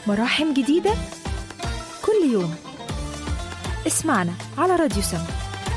مراحم جديدة كل يوم اسمعنا على راديو سما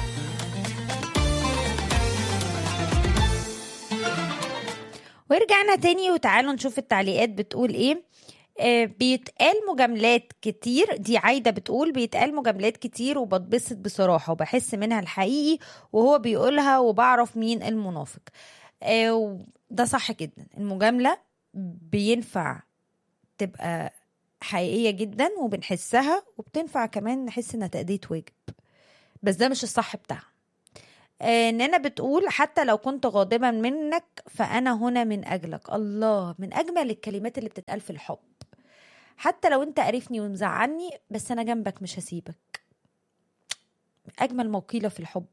ورجعنا تاني وتعالوا نشوف التعليقات بتقول ايه آه، بيتقال مجاملات كتير دي عايدة بتقول بيتقال مجاملات كتير وبتبسط بصراحة وبحس منها الحقيقي وهو بيقولها وبعرف مين المنافق آه، و- ده صح جدا المجاملة بينفع تبقى حقيقية جدا وبنحسها وبتنفع كمان نحس انها تأدية واجب بس ده مش الصح بتاعها آه، نانا بتقول حتى لو كنت غاضبا منك فأنا هنا من أجلك الله من أجمل الكلمات اللي بتتقال في الحب حتى لو انت قرفني ومزعلني بس أنا جنبك مش هسيبك أجمل موقيلة في الحب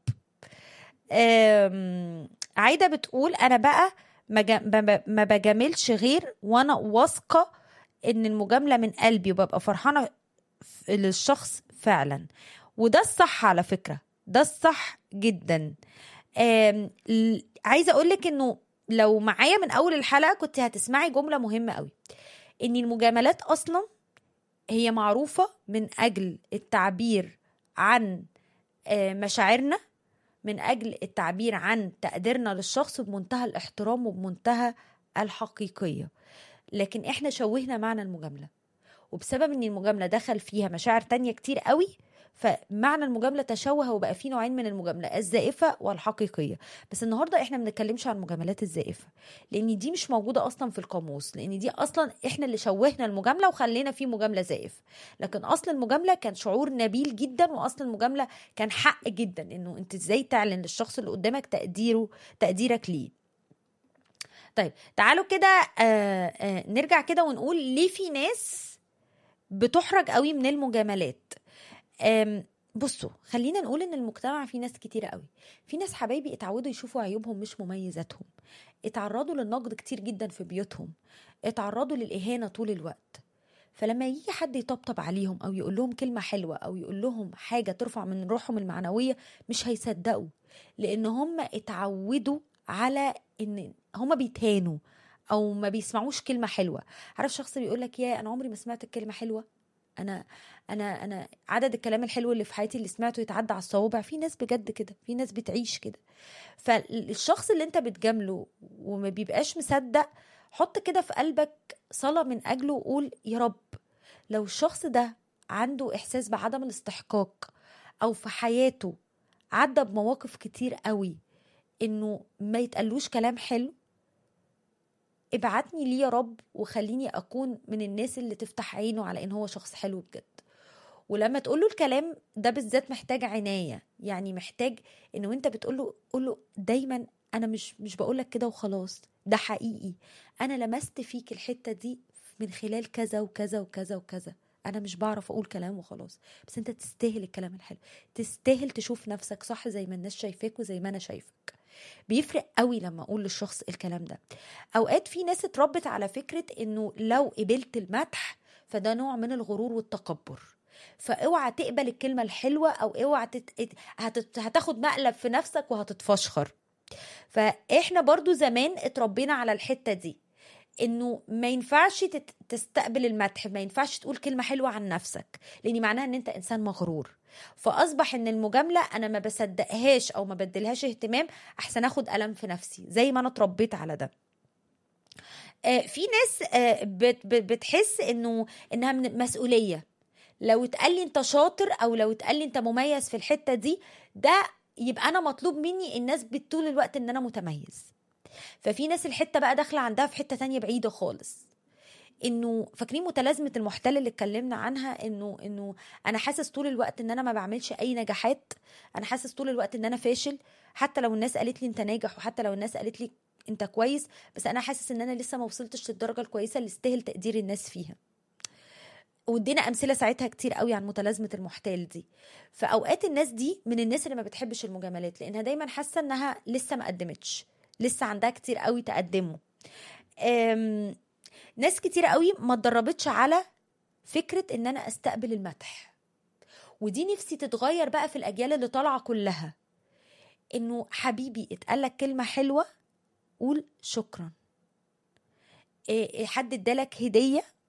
آم، عايدة بتقول أنا بقى ما جا- ما- ما بجاملش غير وأنا واثقة إن المجاملة من قلبي وببقى فرحانة ف- للشخص فعلا وده الصح على فكرة ده الصح جدا آم، ل- عايزه اقول لك انه لو معايا من اول الحلقه كنت هتسمعي جمله مهمه قوي ان المجاملات اصلا هي معروفه من اجل التعبير عن آه، مشاعرنا من اجل التعبير عن تقديرنا للشخص بمنتهى الاحترام وبمنتهى الحقيقيه لكن احنا شوهنا معنى المجامله وبسبب ان المجامله دخل فيها مشاعر تانية كتير قوي فمعنى المجامله تشوه وبقى في نوعين من المجامله الزائفه والحقيقيه بس النهارده احنا ما بنتكلمش عن المجاملات الزائفه لان دي مش موجوده اصلا في القاموس لان دي اصلا احنا اللي شوهنا المجامله وخلينا في مجامله زائف لكن اصل المجامله كان شعور نبيل جدا واصل المجامله كان حق جدا انه انت ازاي تعلن للشخص اللي قدامك تقديره تقديرك ليه طيب تعالوا كده آه آه نرجع كده ونقول ليه في ناس بتحرج قوي من المجاملات أم، بصوا خلينا نقول ان المجتمع فيه ناس كتيرة قوي في ناس حبايبي اتعودوا يشوفوا عيوبهم مش مميزاتهم اتعرضوا للنقد كتير جدا في بيوتهم اتعرضوا للإهانة طول الوقت فلما يجي حد يطبطب عليهم او يقول لهم كلمة حلوة او يقول لهم حاجة ترفع من روحهم المعنوية مش هيصدقوا لان هم اتعودوا على ان هم بيتهانوا او ما بيسمعوش كلمة حلوة عارف شخص بيقول لك يا انا عمري ما سمعت الكلمة حلوة انا انا انا عدد الكلام الحلو اللي في حياتي اللي سمعته يتعدى على الصوابع في ناس بجد كده في ناس بتعيش كده فالشخص اللي انت بتجامله وما بيبقاش مصدق حط كده في قلبك صلاة من اجله وقول يا رب لو الشخص ده عنده احساس بعدم الاستحقاق او في حياته عدى بمواقف كتير قوي انه ما يتقالوش كلام حلو ابعتني ليه يا رب وخليني اكون من الناس اللي تفتح عينه على ان هو شخص حلو بجد ولما تقول له الكلام ده بالذات محتاج عنايه يعني محتاج انه انت بتقول له قول له دايما انا مش مش بقول لك كده وخلاص ده حقيقي انا لمست فيك الحته دي من خلال كذا وكذا وكذا وكذا انا مش بعرف اقول كلام وخلاص بس انت تستاهل الكلام الحلو تستاهل تشوف نفسك صح زي ما الناس شايفاك وزي ما انا شايفك بيفرق قوي لما اقول للشخص الكلام ده اوقات في ناس اتربت على فكره انه لو قبلت المدح فده نوع من الغرور والتكبر فاوعى تقبل الكلمه الحلوه او اوعى تت... هتت... هتاخد مقلب في نفسك وهتتفشخر فاحنا برضو زمان اتربينا على الحته دي انه ما ينفعش تت- تستقبل المدح ما ينفعش تقول كلمه حلوه عن نفسك لان معناها ان انت انسان مغرور فاصبح ان المجامله انا ما بصدقهاش او ما بدلهاش اهتمام احسن اخد الم في نفسي زي ما انا اتربيت على ده آه، في ناس آه، بت- بت- بتحس انه انها من مسؤوليه لو اتقال لي انت شاطر او لو اتقال لي انت مميز في الحته دي ده يبقى انا مطلوب مني الناس طول الوقت ان انا متميز ففي ناس الحته بقى داخله عندها في حته تانية بعيده خالص انه فاكرين متلازمه المحتل اللي اتكلمنا عنها انه انه انا حاسس طول الوقت ان انا ما بعملش اي نجاحات انا حاسس طول الوقت ان انا فاشل حتى لو الناس قالت لي انت ناجح وحتى لو الناس قالت لي انت كويس بس انا حاسس ان انا لسه ما وصلتش للدرجه الكويسه اللي استاهل تقدير الناس فيها وادينا امثله ساعتها كتير قوي عن متلازمه المحتال دي فاوقات الناس دي من الناس اللي ما بتحبش المجاملات لانها دايما حاسه انها لسه ما قدمتش لسه عندها كتير قوي تقدمه أم، ناس كتير قوي ما اتدربتش على فكره ان انا استقبل المدح ودي نفسي تتغير بقى في الاجيال اللي طالعه كلها انه حبيبي اتقالك كلمه حلوه قول شكرا إيه، حد ادالك هديه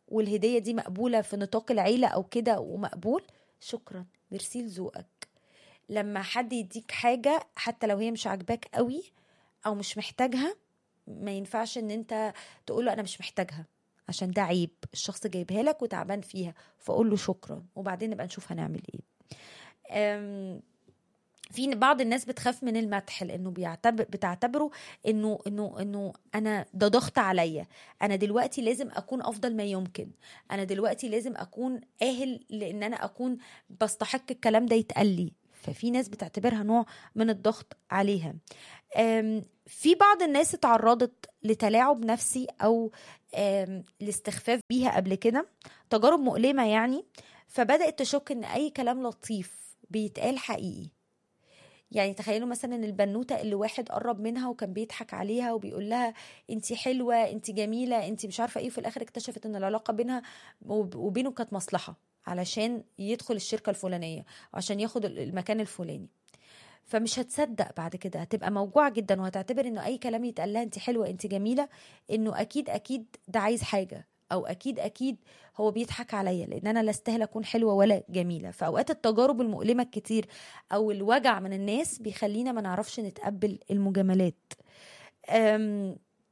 والهديه دي مقبوله في نطاق العيله او كده ومقبول شكرا ميرسي لذوقك لما حد يديك حاجه حتى لو هي مش عاجباك قوي او مش محتاجها ما ينفعش ان انت تقول له انا مش محتاجها عشان ده عيب الشخص جايبها لك وتعبان فيها فاقول له شكرا وبعدين نبقى نشوف هنعمل ايه أم، في بعض الناس بتخاف من المدح لانه بيعتبر بتعتبره انه انه انه انا ده ضغط عليا انا دلوقتي لازم اكون افضل ما يمكن انا دلوقتي لازم اكون اهل لان انا اكون بستحق الكلام ده يتقال لي ففي ناس بتعتبرها نوع من الضغط عليها أم، في بعض الناس اتعرضت لتلاعب نفسي او أم، الاستخفاف بيها قبل كده تجارب مؤلمه يعني فبدات تشك ان اي كلام لطيف بيتقال حقيقي يعني تخيلوا مثلا البنوته اللي واحد قرب منها وكان بيضحك عليها وبيقول لها انت حلوه انت جميله انت مش عارفه ايه وفي الاخر اكتشفت ان العلاقه بينها وب- وبينه كانت مصلحه علشان يدخل الشركه الفلانيه وعشان ياخد ال- المكان الفلاني فمش هتصدق بعد كده هتبقى موجوعه جدا وهتعتبر انه اي كلام يتقال لها انت حلوه انت جميله انه اكيد اكيد ده عايز حاجه او اكيد اكيد هو بيضحك عليا لان انا لا استاهل اكون حلوه ولا جميله فاوقات التجارب المؤلمه الكتير او الوجع من الناس بيخلينا ما نعرفش نتقبل المجاملات أم،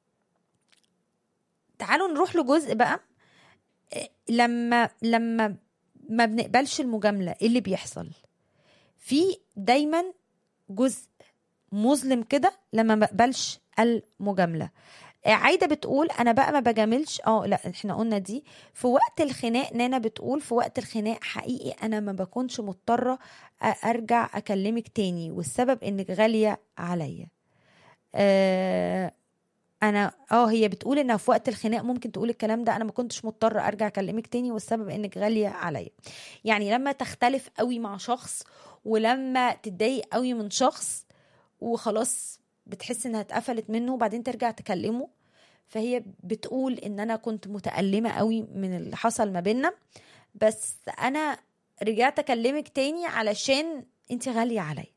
تعالوا نروح لجزء بقى أه، لما لما ما بنقبلش المجامله ايه اللي بيحصل في دايما جزء مظلم كده لما ما بقبلش المجامله آه، عايده بتقول انا بقى ما بجاملش اه لا احنا قلنا دي في وقت الخناق نانا بتقول في وقت الخناق حقيقي انا ما بكونش مضطره أ- ارجع اكلمك تاني والسبب انك غاليه عليا آه انا اه هي بتقول انها في وقت الخناق ممكن تقول الكلام ده انا ما كنتش مضطره ارجع اكلمك تاني والسبب انك غاليه عليا يعني لما تختلف قوي مع شخص ولما تتضايق قوي من شخص وخلاص بتحس انها اتقفلت منه وبعدين ترجع تكلمه فهي بتقول ان انا كنت متألمة قوي من اللي حصل ما بينا بس انا رجعت اكلمك تاني علشان انت غالية عليا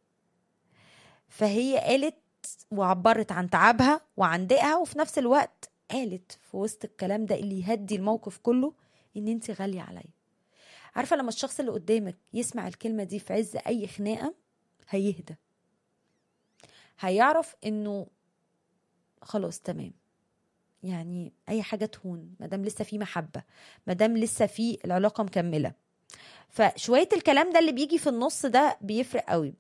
فهي قالت وعبرت عن تعبها وعن ضيقها وفي نفس الوقت قالت في وسط الكلام ده اللي يهدي الموقف كله ان انت غالية عليا عارفة لما الشخص اللي قدامك يسمع الكلمة دي في عز اي خناقة هيهدى هيعرف انه خلاص تمام يعني اي حاجه تهون ما دام لسه في محبه ما دام لسه في العلاقه مكمله فشويه الكلام ده اللي بيجي في النص ده بيفرق قوي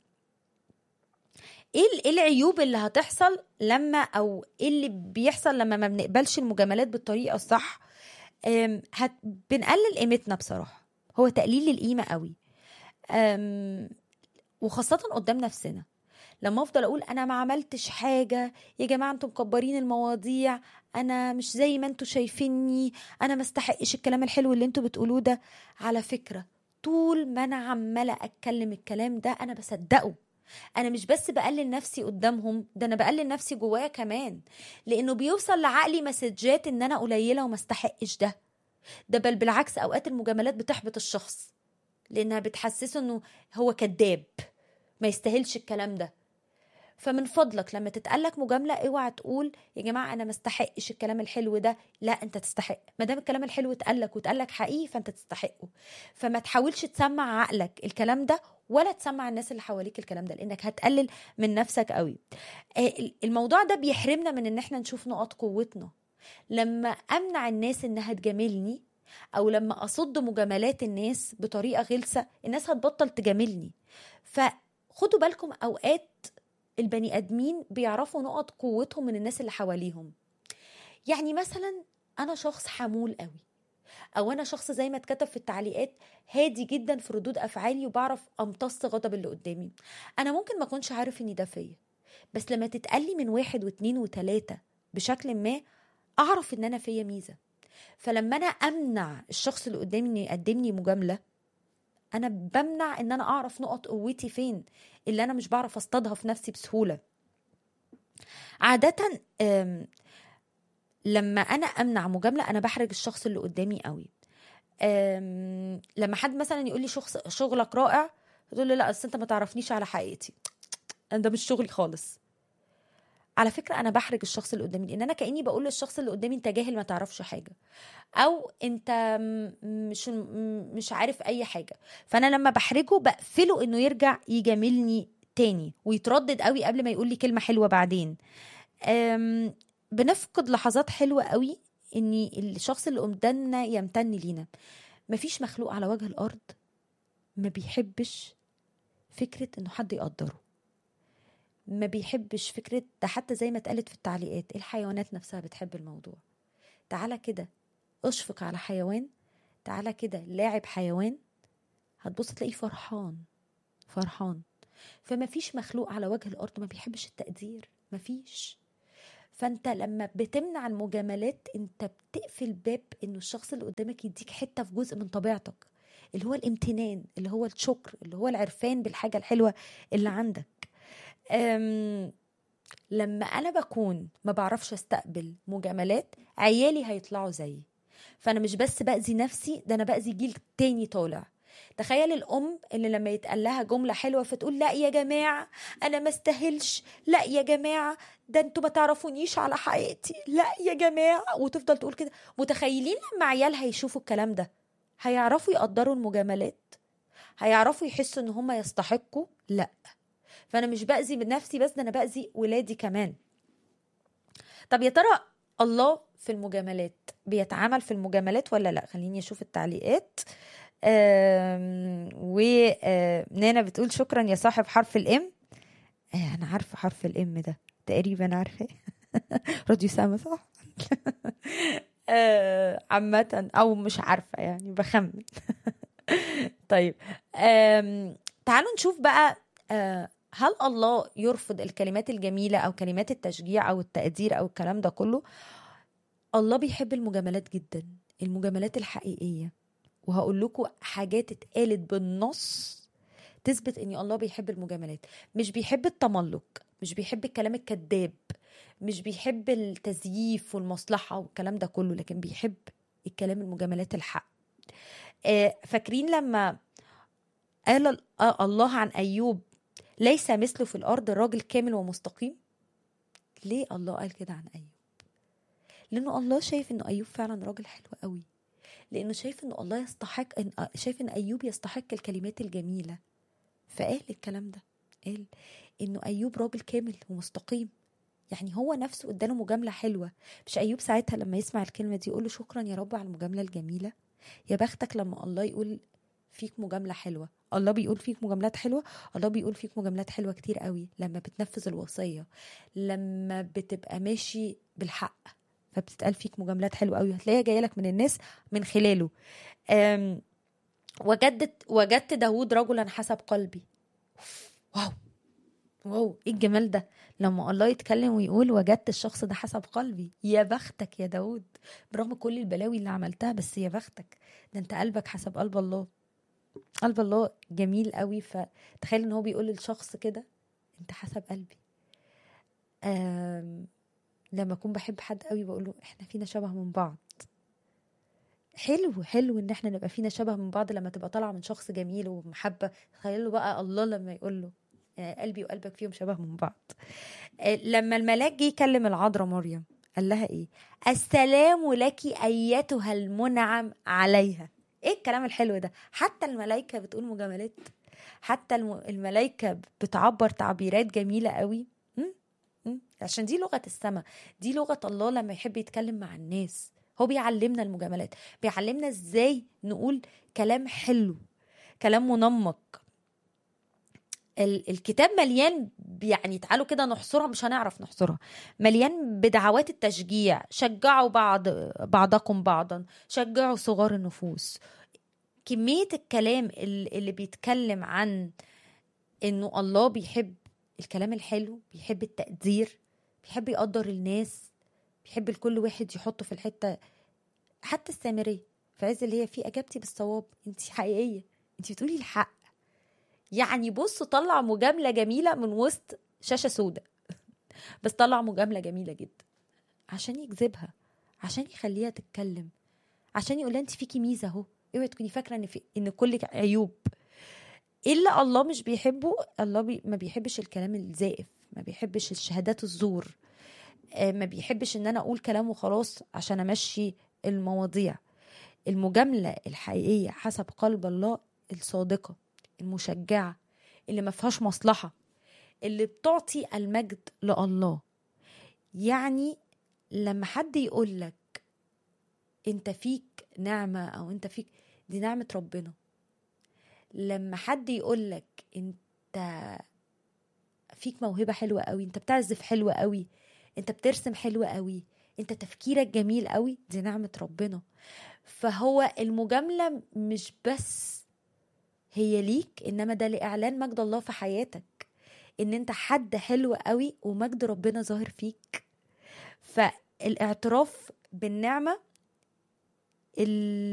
ايه ال- إيه العيوب اللي هتحصل لما او ايه اللي بيحصل لما ما بنقبلش المجاملات بالطريقه الصح أم، هت بنقلل قيمتنا بصراحه هو تقليل القيمه قوي أم، وخاصه قدام نفسنا لما افضل اقول انا ما عملتش حاجه يا جماعه انتم مكبرين المواضيع انا مش زي ما انتم شايفيني انا ما استحقش الكلام الحلو اللي انتم بتقولوه ده على فكره طول ما انا عماله اتكلم الكلام ده انا بصدقه انا مش بس بقلل نفسي قدامهم ده انا بقلل نفسي جوايا كمان لانه بيوصل لعقلي مسجات ان انا قليله وما استحقش ده ده بل بالعكس اوقات المجاملات بتحبط الشخص لانها بتحسسه انه هو كذاب ما يستاهلش الكلام ده فمن فضلك لما تتقالك مجامله اوعى تقول يا جماعه انا ما استحقش الكلام الحلو ده لا انت تستحق ما دام الكلام الحلو اتقالك واتقالك حقيقي فانت تستحقه فما تحاولش تسمع عقلك الكلام ده ولا تسمع الناس اللي حواليك الكلام ده لانك هتقلل من نفسك قوي آه، الموضوع ده بيحرمنا من ان احنا نشوف نقط قوتنا لما امنع الناس انها تجاملني او لما اصد مجاملات الناس بطريقه غلسه الناس هتبطل تجاملني فخدوا بالكم اوقات البني ادمين بيعرفوا نقط قوتهم من الناس اللي حواليهم يعني مثلا انا شخص حمول قوي او انا شخص زي ما اتكتب في التعليقات هادي جدا في ردود افعالي وبعرف امتص غضب اللي قدامي انا ممكن ما اكونش عارف اني ده فيا بس لما تتقلي من واحد واتنين وتلاتة بشكل ما اعرف ان انا فيا ميزه فلما انا امنع الشخص اللي قدامي انه يقدم لي مجامله انا بمنع ان انا اعرف نقط قوتي فين اللي انا مش بعرف اصطادها في نفسي بسهوله عاده أم، لما انا امنع مجامله انا بحرج الشخص اللي قدامي قوي أم، لما حد مثلا يقول لي شخص شغلك رائع تقول له لا اصل انت ما تعرفنيش على حقيقتي انا ده مش شغلي خالص على فكره انا بحرج الشخص اللي قدامي لان انا كاني بقول للشخص اللي قدامي انت جاهل ما تعرفش حاجه او انت م- مش م- مش عارف اي حاجه فانا لما بحرجه بقفله انه يرجع يجاملني تاني ويتردد قوي قبل ما يقول لي كلمه حلوه بعدين أم، بنفقد لحظات حلوه قوي ان الشخص اللي قدامنا يمتن لينا مفيش مخلوق على وجه الارض ما بيحبش فكره انه حد يقدره ما بيحبش فكره ده حتى زي ما اتقالت في التعليقات الحيوانات نفسها بتحب الموضوع تعالى كده اشفق على حيوان تعالى كده لاعب حيوان هتبص تلاقيه فرحان فرحان فما فيش مخلوق على وجه الارض ما بيحبش التقدير ما فيش فانت لما بتمنع المجاملات انت بتقفل باب انه الشخص اللي قدامك يديك حته في جزء من طبيعتك اللي هو الامتنان اللي هو الشكر اللي هو العرفان بالحاجه الحلوه اللي عندك أم لما انا بكون ما بعرفش استقبل مجاملات عيالي هيطلعوا زيي فانا مش بس باذي نفسي ده انا باذي جيل تاني طالع تخيل الام اللي لما يتقال لها جمله حلوه فتقول لا يا جماعه انا ما استاهلش لا يا جماعه ده انتوا ما تعرفونيش على حياتي لا يا جماعه وتفضل تقول كده متخيلين لما عيالها يشوفوا الكلام ده هيعرفوا يقدروا المجاملات هيعرفوا يحسوا ان هم يستحقوا لا فانا مش باذي بنفسي بس ده انا باذي ولادي كمان طب يا ترى الله في المجاملات بيتعامل في المجاملات ولا لا خليني اشوف التعليقات ونانا بتقول شكرا يا صاحب حرف الام آه، انا عارفه حرف الام ده تقريبا عارفه راديو سما صح آه، عامة او مش عارفه يعني بخمن طيب آم، تعالوا نشوف بقى آه، هل الله يرفض الكلمات الجميلة أو كلمات التشجيع أو التقدير أو الكلام ده كله الله بيحب المجاملات جدا المجاملات الحقيقية وهقول لكم حاجات اتقالت بالنص تثبت ان الله بيحب المجاملات مش بيحب التملق مش بيحب الكلام الكذاب مش بيحب التزييف والمصلحة والكلام ده كله لكن بيحب الكلام المجاملات الحق آه، فاكرين لما قال ال- آه، الله عن أيوب ليس مثله في الأرض الراجل كامل ومستقيم ليه الله قال كده عن أيوب لأنه الله شايف إنه أيوب فعلا راجل حلو قوي لأنه شايف إنه الله يستحق إن شايف إن أيوب يستحق الكلمات الجميلة فقال الكلام ده قال إنه أيوب راجل كامل ومستقيم يعني هو نفسه اداله مجاملة حلوة مش أيوب ساعتها لما يسمع الكلمة دي يقول له شكرا يا رب على المجاملة الجميلة يا بختك لما الله يقول فيك مجاملة حلوة الله بيقول فيك مجاملات حلوة الله بيقول فيك مجاملات حلوة كتير قوي لما بتنفذ الوصية لما بتبقى ماشي بالحق فبتتقال فيك مجاملات حلوة قوي هتلاقيها جاية لك من الناس من خلاله أم، وجدت وجدت داود رجلا حسب قلبي واو واو ايه الجمال ده لما الله يتكلم ويقول وجدت الشخص ده حسب قلبي يا بختك يا داود برغم كل البلاوي اللي عملتها بس يا بختك ده انت قلبك حسب قلب الله قلب الله جميل قوي فتخيل ان هو بيقول للشخص كده انت حسب قلبي آم، لما اكون بحب حد قوي بقول له احنا فينا شبه من بعض حلو حلو ان احنا نبقى فينا شبه من بعض لما تبقى طالعه من شخص جميل ومحبه تخيلوا بقى الله لما يقول له آه، قلبي وقلبك فيهم شبه من بعض آه، لما الملاك جه يكلم العذراء مريم قال لها ايه السلام لك ايتها المنعم عليها ايه الكلام الحلو ده حتى الملائكه بتقول مجاملات حتى الم- الملائكه بتعبر تعبيرات جميله قوي م? م? عشان دي لغه السماء دي لغه الله لما يحب يتكلم مع الناس هو بيعلمنا المجاملات بيعلمنا ازاي نقول كلام حلو كلام منمق ال- الكتاب مليان ب- يعني تعالوا كده نحصرها مش هنعرف نحصرها مليان بدعوات التشجيع شجعوا بعض بعضكم بعضا شجعوا صغار النفوس كمية الكلام ال- اللي بيتكلم عن انه الله بيحب الكلام الحلو بيحب التقدير بيحب يقدر الناس بيحب الكل واحد يحطه في الحتة حتى السامرية في عز اللي هي فيه اجابتي بالصواب انت حقيقية انت بتقولي الحق يعني بص طلع مجاملة جميلة من وسط شاشة سوداء بس طلع مجاملة جميلة جدا عشان يجذبها عشان يخليها تتكلم عشان يقول لها انت فيكي ميزة اهو اوعي تكوني فاكرة ان في ان كلك عيوب الا الله مش بيحبه الله بي ما بيحبش الكلام الزائف ما بيحبش الشهادات الزور آه، ما بيحبش ان انا اقول كلام وخلاص عشان امشي المواضيع المجاملة الحقيقية حسب قلب الله الصادقة المشجعة اللي ما فيهاش مصلحة اللي بتعطي المجد لله يعني لما حد يقول لك انت فيك نعمة او انت فيك دي نعمة ربنا لما حد يقول لك انت فيك موهبة حلوة قوي انت بتعزف حلوة قوي انت بترسم حلوة قوي انت تفكيرك جميل قوي دي نعمة ربنا فهو المجاملة مش بس هي ليك انما ده لاعلان مجد الله في حياتك ان انت حد حلو قوي ومجد ربنا ظاهر فيك فالاعتراف بالنعمة ال-